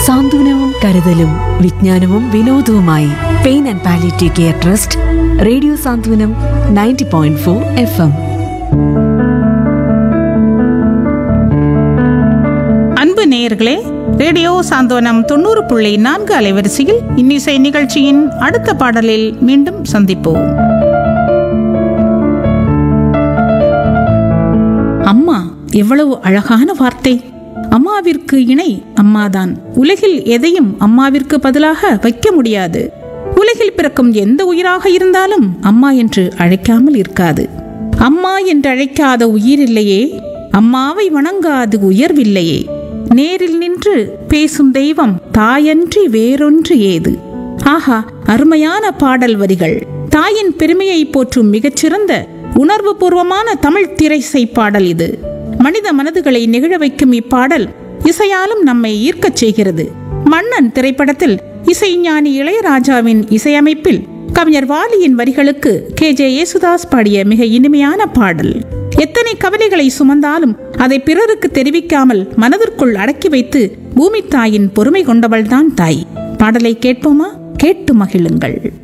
സാന്ത്വനവും കരുതലും വിജ്ഞാനവും വിനോദവുമായി pain and palliative care trust radio Santhwanam ninety point four F M அன்பு நேயர்களே ரேடியோ சாந்தோனம் தொண்ணூறு புள்ளி நான்கு அலைவரிசையில் இன்னிசை நிகழ்ச்சியின் அடுத்த பாடலில் மீண்டும் சந்திப்போம் அம்மா எவ்வளவு அழகான வார்த்தை அம்மாவிற்கு இணை அம்மாதான் உலகில் எதையும் அம்மாவிற்கு பதிலாக வைக்க முடியாது உலகில் பிறக்கும் எந்த உயிராக இருந்தாலும் அம்மா என்று அழைக்காமல் இருக்காது அம்மா என்று அழைக்காத உயிர் இல்லையே அம்மாவை வணங்காது உயர்வில்லையே நேரில் நின்று பேசும் தெய்வம் தாயன்றி வேறொன்று ஏது ஆஹா அருமையான பாடல் வரிகள் தாயின் பெருமையை போற்றும் மிகச்சிறந்த உணர்வுபூர்வமான தமிழ் திரைசை பாடல் இது மனித மனதுகளை நெகிழ வைக்கும் இப்பாடல் இசையாலும் நம்மை ஈர்க்கச் செய்கிறது மன்னன் திரைப்படத்தில் இசைஞானி இளையராஜாவின் இசையமைப்பில் கவிஞர் வாலியின் வரிகளுக்கு கே ஜே யேசுதாஸ் பாடிய மிக இனிமையான பாடல் எத்தனை கவலைகளை சுமந்தாலும் அதை பிறருக்கு தெரிவிக்காமல் மனதிற்குள் அடக்கி வைத்து பூமி தாயின் பொறுமை கொண்டவள்தான் தாய் பாடலை கேட்போமா கேட்டு மகிழுங்கள்